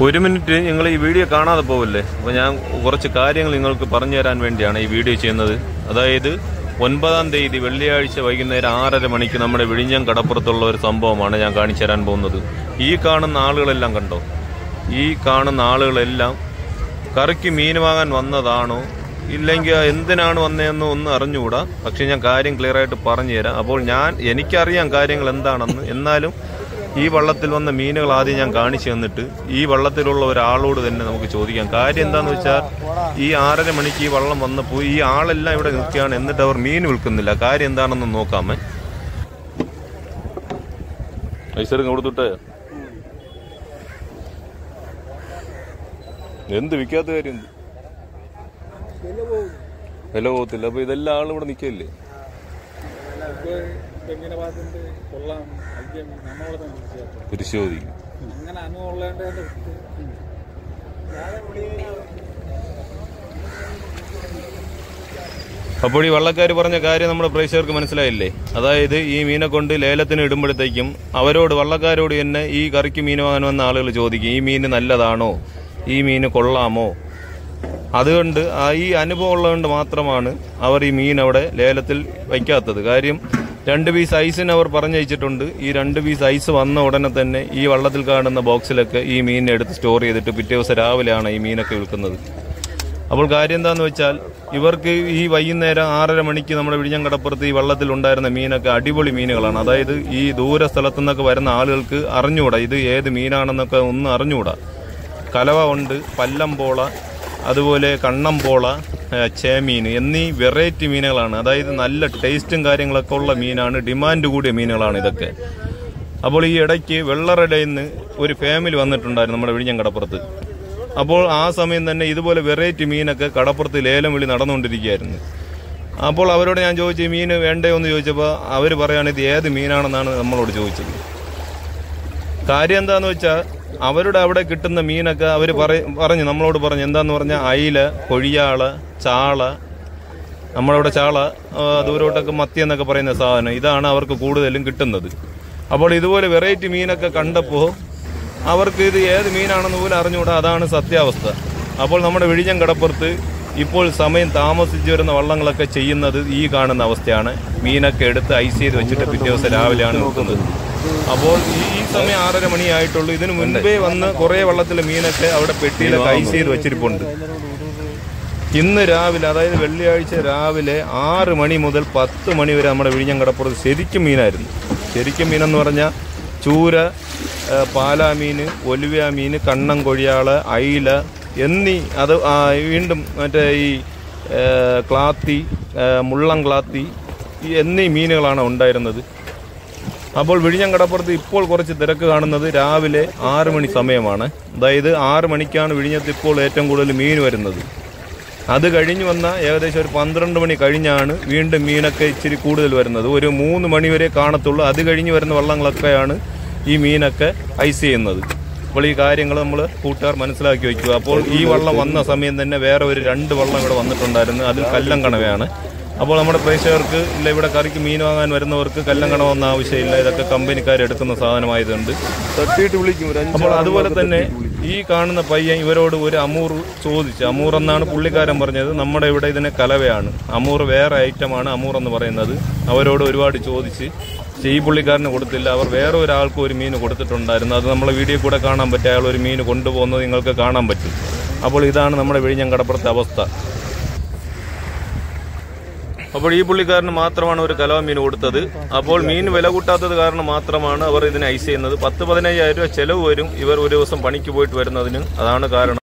ഒരു മിനിറ്റ് നിങ്ങൾ ഈ വീഡിയോ കാണാതെ പോവല്ലേ അപ്പോൾ ഞാൻ കുറച്ച് കാര്യങ്ങൾ നിങ്ങൾക്ക് പറഞ്ഞു തരാൻ വേണ്ടിയാണ് ഈ വീഡിയോ ചെയ്യുന്നത് അതായത് ഒൻപതാം തീയതി വെള്ളിയാഴ്ച വൈകുന്നേരം ആറര മണിക്ക് നമ്മുടെ വിഴിഞ്ഞം കടപ്പുറത്തുള്ള ഒരു സംഭവമാണ് ഞാൻ കാണിച്ചു തരാൻ പോകുന്നത് ഈ കാണുന്ന ആളുകളെല്ലാം കണ്ടോ ഈ കാണുന്ന ആളുകളെല്ലാം കറിക്ക് മീൻ വാങ്ങാൻ വന്നതാണോ ഇല്ലെങ്കിൽ എന്തിനാണ് വന്നതെന്ന് ഒന്നും അറിഞ്ഞുകൂടാ പക്ഷെ ഞാൻ കാര്യം ക്ലിയർ ആയിട്ട് പറഞ്ഞു തരാം അപ്പോൾ ഞാൻ എനിക്കറിയാം കാര്യങ്ങൾ എന്താണെന്ന് എന്നാലും ഈ വള്ളത്തിൽ വന്ന മീനുകൾ ആദ്യം ഞാൻ കാണിച്ചു തന്നിട്ട് ഈ വള്ളത്തിലുള്ള ഒരാളോട് തന്നെ നമുക്ക് ചോദിക്കാം കാര്യം എന്താന്ന് വെച്ചാൽ ഈ ആറര മണിക്ക് ഈ വള്ളം വന്നപ്പോൾ ഈ ആളെല്ലാം ഇവിടെ നിൽക്കുകയാണ് എന്നിട്ട് അവർ മീൻ വിൽക്കുന്നില്ല കാര്യം എന്താണെന്ന് നോക്കാമേ ഐശ്വര്യം കൊടുത്തിട്ട് എന്ത് വിൽക്കാത്ത കാര്യം എന്ത് വില പോകത്തില്ല അപ്പൊ ഇതെല്ലാം ആളും ഇവിടെ നിൽക്കല്ലേ തെങ്ങിനെ ഭാഗത്തുണ്ട് കൊള്ളാം ഐക്യം നമ്മളെ തന്നെ വിശ്വാസം പരിശോധിക്കും അങ്ങനെ അനുഭവം ഉള്ളതുകൊണ്ട് അതിന്റെ അപ്പോൾ ഈ വള്ളക്കാർ പറഞ്ഞ കാര്യം നമ്മുടെ പ്രേക്ഷകർക്ക് മനസ്സിലായില്ലേ അതായത് ഈ മീനെ കൊണ്ട് ലേലത്തിന് ഇടുമ്പോഴത്തേക്കും അവരോട് വള്ളക്കാരോട് തന്നെ ഈ കറിക്ക് മീൻ വാങ്ങാൻ വന്ന ആളുകൾ ചോദിക്കും ഈ മീൻ നല്ലതാണോ ഈ മീൻ കൊള്ളാമോ അതുകൊണ്ട് ആ ഈ അനുഭവം ഉള്ളതുകൊണ്ട് മാത്രമാണ് അവർ ഈ മീൻ അവിടെ ലേലത്തിൽ വയ്ക്കാത്തത് കാര്യം രണ്ട് പീസ് ഐസിന് അവർ പറഞ്ഞയച്ചിട്ടുണ്ട് ഈ രണ്ട് പീസ് ഐസ് വന്ന ഉടനെ തന്നെ ഈ വള്ളത്തിൽ കാണുന്ന ബോക്സിലൊക്കെ ഈ മീനിനെ എടുത്ത് സ്റ്റോർ ചെയ്തിട്ട് പിറ്റേ ദിവസം രാവിലെയാണ് ഈ മീനൊക്കെ വിൽക്കുന്നത് അപ്പോൾ കാര്യം എന്താന്ന് വെച്ചാൽ ഇവർക്ക് ഈ വൈകുന്നേരം ആറര മണിക്ക് നമ്മുടെ വിഴിഞ്ഞം കടപ്പുറത്ത് ഈ വള്ളത്തിൽ ഉണ്ടായിരുന്ന മീനൊക്കെ അടിപൊളി മീനുകളാണ് അതായത് ഈ ദൂര സ്ഥലത്തു നിന്നൊക്കെ വരുന്ന ആളുകൾക്ക് അറിഞ്ഞുകൂടാ ഇത് ഏത് മീനാണെന്നൊക്കെ ഒന്നും അറിഞ്ഞുകൂടാ കലവ ഉണ്ട് പല്ലംപോള അതുപോലെ കണ്ണംപോള ഏഹ് ചേമീൻ എന്നീ വെറൈറ്റി മീനുകളാണ് അതായത് നല്ല ടേസ്റ്റും കാര്യങ്ങളൊക്കെ ഉള്ള മീനാണ് ഡിമാൻഡ് കൂടിയ മീനുകളാണ് ഇതൊക്കെ അപ്പോൾ ഈ ഇടയ്ക്ക് വെള്ളറടയിൽ നിന്ന് ഒരു ഫാമിലി വന്നിട്ടുണ്ടായിരുന്നു നമ്മുടെ വിഴിഞ്ഞം കടപ്പുറത്ത് അപ്പോൾ ആ സമയം തന്നെ ഇതുപോലെ വെറൈറ്റി മീനൊക്കെ കടപ്പുറത്ത് ലേലം വിളി നടന്നുകൊണ്ടിരിക്കുകയായിരുന്നു അപ്പോൾ അവരോട് ഞാൻ ചോദിച്ചു "ഈ മീൻ വേണ്ടേ എന്ന് ചോദിച്ചപ്പോൾ അവർ പറയാണ് ഇത് ഏത് മീനാണെന്നാണ് നമ്മളോട് ചോദിച്ചത് കാര്യം എന്താന്ന് വെച്ചാൽ അവരുടെ അവിടെ കിട്ടുന്ന മീനൊക്കെ അവർ പറഞ്ഞു നമ്മളോട് പറഞ്ഞു എന്താന്ന് പറഞ്ഞാൽ അയില കൊഴിയാള ചാള നമ്മളവിടെ ചാള ആ, ദൂരോട്ടൊക്കെ മത്തി എന്നൊക്കെ പറയുന്ന സാധനം ഇതാണ് അവർക്ക് കൂടുതലും കിട്ടുന്നത് അപ്പോൾ ഇതുപോലെ വെറൈറ്റി മീനൊക്കെ കണ്ടപ്പോൾ അവർക്ക് ഇത് ഏത് മീനാണെന്ന് പോലും അറിഞ്ഞുകൂടാ അതാണ് സത്യാവസ്ഥ അപ്പോൾ നമ്മുടെ വിഴിഞ്ഞം കടപ്പുറത്ത് ഇപ്പോൾ സമയം താമസിച്ചു വരുന്ന വള്ളങ്ങളൊക്കെ ചെയ്യുന്നത് ഈ കാണുന്ന അവസ്ഥയാണ് മീനൊക്കെ എടുത്ത് ഐസ് ചെയ്ത് വെച്ചിട്ട് പിറ്റേ ദിവസം രാവിലെയാണ് വെക്കുന്നത് അപ്പോൾ ഈ ഈ സമയം ആറര മണിയായിട്ടുള്ളൂ ഇതിനു മുൻപേ വന്ന് കുറേ വള്ളത്തിലെ മീനൊക്കെ അവിടെ പെട്ടിയിലൊക്കെ ഐസ് ചെയ്ത് വെച്ചിരിപ്പുണ്ട് ഇന്ന് രാവിലെ അതായത് വെള്ളിയാഴ്ച രാവിലെ ആറ് മണി മുതൽ പത്ത് മണി വരെ നമ്മുടെ വിഴിഞ്ഞം കടപ്പുറത്ത് ശരിക്കും മീനായിരുന്നു ശരിക്കും മീനെന്ന് പറഞ്ഞാൽ ചൂര ആ, പാലാമീൻ ഒലുവ മീൻ കണ്ണം കൊഴിയാള് അയില എന്നീ അത് ആ, വീണ്ടും മറ്റേ ഈ ആ, ക്ലാത്തി ആ, മുള്ളം ക്ലാത്തി ഈ എന്നീ മീനുകളാണ് ഉണ്ടായിരുന്നത് അപ്പോൾ വിഴിഞ്ഞം കടപ്പുറത്ത് ഇപ്പോൾ കുറച്ച് തിരക്ക് കാണുന്നത് രാവിലെ ആറ് മണി സമയമാണ് അതായത് ആറ് മണിക്കാണ് വിഴിഞ്ഞത്ത് ഇപ്പോൾ ഏറ്റവും കൂടുതൽ മീൻ വരുന്നത് അത് കഴിഞ്ഞ് വന്ന ഏകദേശം ഒരു പന്ത്രണ്ട് മണി കഴിഞ്ഞാണ് വീണ്ടും മീനൊക്കെ ഇച്ചിരി കൂടുതൽ വരുന്നത് ഒരു മൂന്ന് മണി വരെ കാണത്തുള്ളൂ അത് കഴിഞ്ഞ് വരുന്ന വള്ളങ്ങളൊക്കെയാണ് ഈ മീനൊക്കെ ഐസ് ചെയ്യുന്നത് അപ്പോൾ ഈ കാര്യങ്ങൾ നമ്മൾ കൂട്ടുകാർ മനസ്സിലാക്കി വയ്ക്കുക അപ്പോൾ ഈ വള്ളം വന്ന സമയം തന്നെ വേറെ ഒരു രണ്ട് വള്ളം ഇവിടെ വന്നിട്ടുണ്ടായിരുന്നു അതിൽ കല്ലം കണവയാണ് അപ്പോൾ നമ്മുടെ പ്രേക്ഷകർക്ക് ഇല്ല ഇവിടെ കറിക്ക് മീൻ വാങ്ങാൻ വരുന്നവർക്ക് കല്ലം കണവെന്ന ആവശ്യമില്ല ഇതൊക്കെ കമ്പനിക്കാർ എടുക്കുന്ന സാധനമായതുകൊണ്ട് തട്ടിയിട്ട് വിളിക്കും ഒരു അഞ്ച് അപ്പോൾ അതുപോലെ തന്നെ ഈ കാണുന്ന പയ്യൻ ഇവരോട് ഒരു അമൂർ ചോദിച്ചു അമൂർ എന്നാണ് പുള്ളിക്കാരൻ പറഞ്ഞത് നമ്മുടെ ഇവിടെ ഇതിന് കലവയാണ് അമൂർ വേറെ ഐറ്റമാണ് അമൂർ എന്ന് പറയുന്നത് അവരോട് ഒരുപാട് ചോദിച്ച് പക്ഷേ ഈ പുള്ളിക്കാരന് കൊടുത്തില്ല അവർ വേറെ ഒരാൾക്ക് ഒരു മീൻ കൊടുത്തിട്ടുണ്ടായിരുന്നു അത് നമ്മളെ വീഡിയോ കൂടെ കാണാൻ പറ്റും അയാൾ ഒരു മീൻ കൊണ്ടുപോകുന്നത് നിങ്ങൾക്ക് കാണാൻ പറ്റും അപ്പോൾ ഇതാണ് നമ്മുടെ വിഴിഞ്ഞം കടപ്പുറത്തെ അവസ്ഥ അപ്പോൾ ഈ പുള്ളിക്കാരന് മാത്രമാണ് ഒരു കലവ മീൻ കൊടുത്തത് അപ്പോൾ മീൻ വില കൂട്ടാത്തത് കാരണം മാത്രമാണ് അവർ ഇതിന് ഐസ് ചെയ്യുന്നത് പത്ത് പതിനയ്യായിരം രൂപ ചെലവ് വരും ഇവർ ഒരു ദിവസം പണിക്ക് പോയിട്ട് വരുന്നതിന് അതാണ് കാരണം